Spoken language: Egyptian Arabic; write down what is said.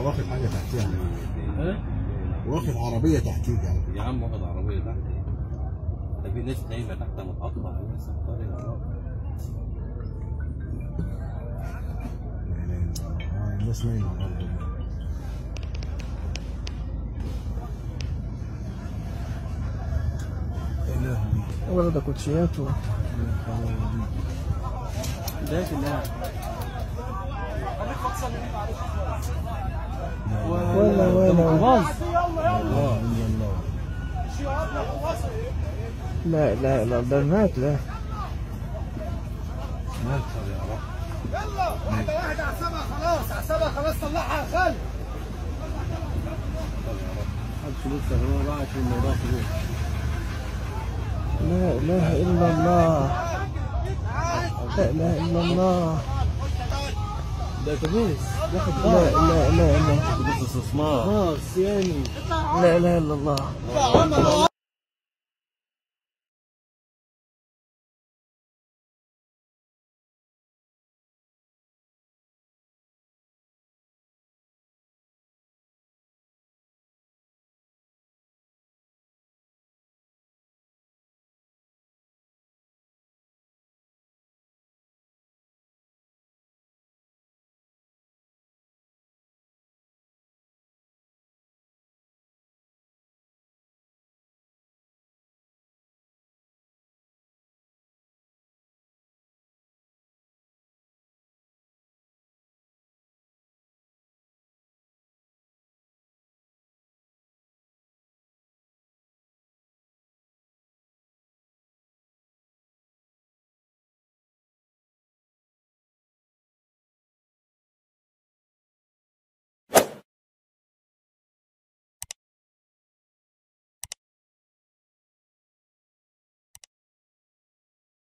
واخد حاجه تحتيها ها؟ واخد عربيه تحتيك يعني يا عم واخد عربية تحت ده في ناس نايمة تحت متقطع ناس طارق يا رب. لا اله الا الله آه، الناس نايمه على الارض والله. إلهي. ولا ده كوتشيات و- ده كده ولا ولا لا اله الا الله لا لا لا ده مات ده مكسر يا رب يلا واحد واحد عصابها خلاص عصابها خلاص طلعها يا خالد حد فلوس هو راح في الموضوع فلوس لا اله الا الله لا اله الا الله ده اتوبيس واخد لا لا لا لا اتوبيس استثمار خلاص يعني لا اله الا الله